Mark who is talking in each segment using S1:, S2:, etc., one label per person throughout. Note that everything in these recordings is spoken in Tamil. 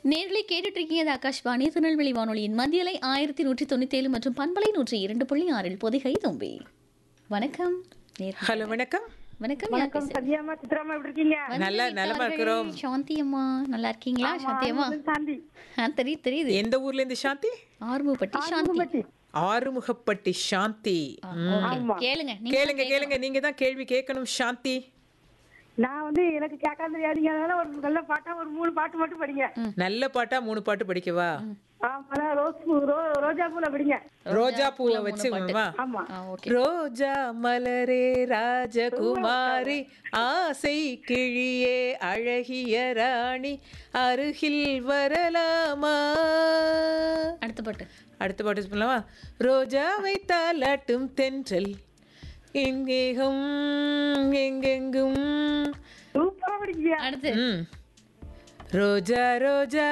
S1: நேர்களை கேட்டுட்டு இருக்கீங்க இது ஆகாஷ்வாணி திருநெல்வேலி வானொலியின் மத்தியலை ஆயிரத்தி நூற்றி தொண்ணூத்தி ஏழு மற்றும் பண்பலை நூற்றி இரண்டு புள்ளி ஆறில் பொதிகை தும்பி வணக்கம் நேர்
S2: ஹலோ வணக்கம்
S1: வணக்கம் யார்
S3: வணக்கம்
S1: பேசுறது?
S3: சத்யாமா சித்ராமா எப்படி இருக்கீங்க
S2: நல்லா நலமா இருக்கிறோம்
S1: சாந்தி அம்மா நல்லா இருக்கீங்களா சாந்தி அம்மா
S3: சாந்தி
S1: ஆ, தெரியுது தெரியுது
S2: எந்த ஊர்ல இருந்து சாந்தி
S1: ஆர்வப்பட்டி சாந்தி
S3: பட்டி
S2: ஆறுமுகப்பட்டி சாந்தி
S1: ஆ, okay. கேளுங்க நீங்க
S2: கேளுங்க கேளுங்க நீங்க தான் கேள்வி கேட்கணும் சாந்தி
S3: நான் வந்து எனக்கு கேட்காம தெரியாதீங்க அதனால ஒரு நல்ல பாட்டா ஒரு மூணு பாட்டு மட்டும் படிங்க
S2: நல்ல பாட்டா மூணு பாட்டு படிக்கவா
S3: ஆமா ரோஸ் பூ ரோ ரோஜா பூல படிங்க
S2: ரோஜா பூவை வச்சுக்கணுமா
S3: ஆமா
S1: ஆ, ஓகே
S2: ரோஜா மலரே ராஜகுமாரி ஆசை கிழியே அழகிய ராணி அருகில் வரலாமா
S1: அடுத்த பாட்டு
S2: அடுத்த பாட்டு சொல்லலாமா ரோஜாவை தாலாட்டும் தென்றல் எங்கேகும் எங்கெங்கும்
S3: சூப்பரா படிக்கீங்க
S1: அடுத்து
S2: ம். ரோஜா ரோஜா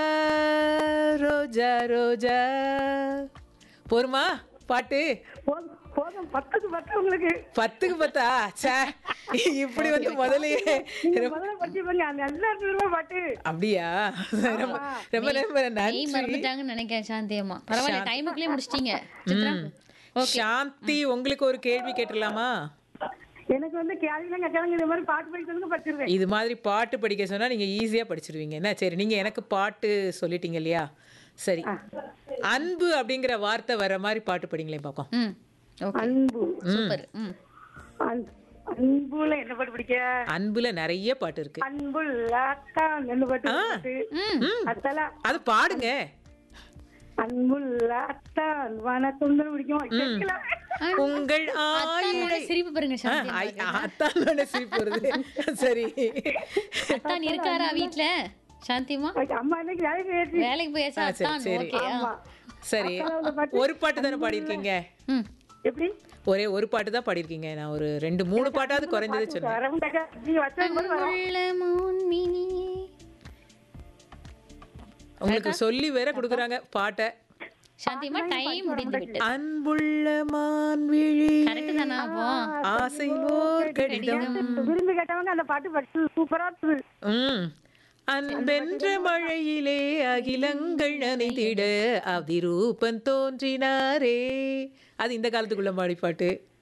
S2: ரோஜா ரோஜா போருமா பாட்டு
S3: போதும் போதும் பத்துக்கு பத்து உங்களுக்கு
S2: பத்துக்கு பத்தா ச்சே இப்படி வந்து முதல்லயே
S3: நீங்க முதல்ல படிச்சுப்பாங்க அந்த எல்லா ரூபாய் பாட்டு
S2: அப்படியா ரொம்ப ரொம்ப ரொம்ப
S1: நெய்
S2: நன்றி
S1: மறந்துட்டாங்கன்னு நினைக்கிறேன் சாந்தி அம்மா பரவாயில்ல டைமுக்குள்ளே முடிச்சிட்டீங்க சித்ரா
S2: சாந்தி உங்களுக்கு ஒரு கேள்வி கேட்டுடலாமா
S3: எனக்கு வந்து கேள்விலாம் கேட்கறாங்க இந்த மாதிரி பாட்டு படிக்கிறதுக்கு படிச்சிருவேன்
S2: இது மாதிரி பாட்டு படிக்க சொன்னா நீங்க ஈஸியா படிச்சிருவீங்க என்ன சரி நீங்க எனக்கு பாட்டு சொல்லிட்டீங்க இல்லையா சரி அன்பு அப்படிங்கிற வார்த்தை வர மாதிரி பாட்டு படிங்களேன் பாப்போம்
S1: ம் ஓகே
S3: அன்பு
S1: சூப்பர் ம்
S3: அன்- அன்புல என்ன பாட்டு படிக்க
S2: அன்புல நிறைய பாட்டு இருக்கு
S3: அன்புள்ள அக்கா என்ன பாட்டு பாட்டு
S1: ம்
S3: அதெல்லாம்
S2: அது பாடுங்க
S3: அன்புள்ள அத்தான் வணக்கம் பிடிக்கும் கேட்கல.
S2: உங்கள் ஆயுளை
S1: அத்தானோட சிரிப்பு பாருங்க
S2: ஆ,
S1: சாந்தி
S2: ஐ- அத்தானோட சிரிப்பு வருது சரி
S1: அத்தான் இருக்காரா வீட்ல சாந்திமா
S3: அம்மா இன்னைக்கு வேலைக்கு போயிடுச்சு.
S1: வேலைக்கு போயாச்சா
S2: ஆ, சரி,
S1: அத்தான்
S2: சரி.
S1: ஓகே
S3: ஆமா.
S2: சரி ஒரு பாட்டு தானே பாடியிருக்கீங்க
S1: ம்
S3: எப்படி
S2: ஒரே ஒரு பாட்டு தான் பாடியிருக்கீங்க நான் ஒரு ரெண்டு மூணு பாட்டாவது குறைஞ்சது சொன்னேன்
S3: வரவும் கேட்க, நீங்க வச்சது போது வரும்.
S1: உள்ள மோன்மினியே
S2: உங்களுக்கு சொல்லி வேற கொடுக்குறாங்க பாட்டை
S1: சாந்திமா டைம் முடிந்து விட்டது
S2: அன்புள்ள மான்விழி
S1: கரெக்ட் தானா அப்போ
S2: ஆசையில் ஓர் கடிதம்
S3: விரும்பி கேட்டவங்க அந்த பாட்டு படிச்சு சூப்பரா இருக்குது
S2: ம் அன்பென்ற மழையிலே அகிலங்கள் நனைத்திட அதிரூபன் தோன்றினாரே அது இந்த காலத்துக்குள்ள பாடி பாட்டு